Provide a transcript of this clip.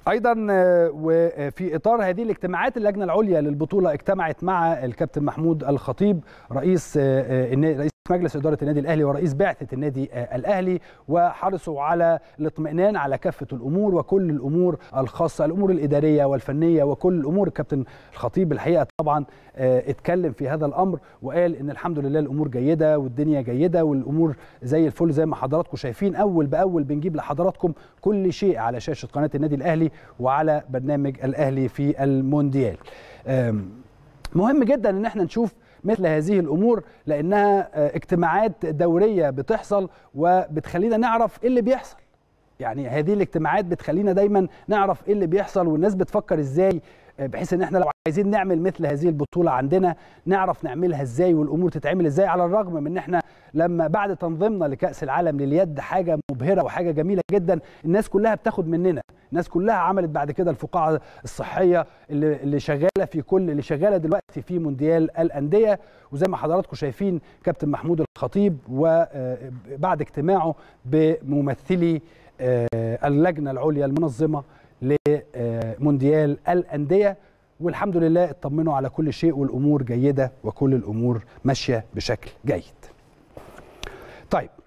ايضا وفي اطار هذه الاجتماعات اللجنه العليا للبطوله اجتمعت مع الكابتن محمود الخطيب رئيس رئيس مجلس اداره النادي الاهلي ورئيس بعثه النادي الاهلي وحرصوا على الاطمئنان على كافه الامور وكل الامور الخاصه الامور الاداريه والفنيه وكل الامور الكابتن الخطيب الحقيقه طبعا اتكلم في هذا الامر وقال ان الحمد لله الامور جيده والدنيا جيده والامور زي الفل زي ما حضراتكم شايفين اول باول بنجيب لحضراتكم كل شيء على شاشه قناه النادي الاهلي وعلى برنامج الاهلي في المونديال مهم جدا ان احنا نشوف مثل هذه الامور لانها اجتماعات دوريه بتحصل وبتخلينا نعرف ايه اللي بيحصل يعني هذه الاجتماعات بتخلينا دايما نعرف ايه اللي بيحصل والناس بتفكر ازاي بحيث ان احنا لو عايزين نعمل مثل هذه البطوله عندنا نعرف نعملها ازاي والامور تتعمل ازاي على الرغم من ان احنا لما بعد تنظيمنا لكاس العالم لليد حاجه مبهره وحاجه جميله جدا الناس كلها بتاخد مننا الناس كلها عملت بعد كده الفقاعه الصحيه اللي, اللي شغاله في كل اللي شغاله دلوقتي في مونديال الانديه وزي ما حضراتكم شايفين كابتن محمود الخطيب وبعد اجتماعه بممثلي اللجنه العليا المنظمه لمونديال الانديه والحمد لله اطمنوا على كل شيء والامور جيده وكل الامور ماشيه بشكل جيد. طيب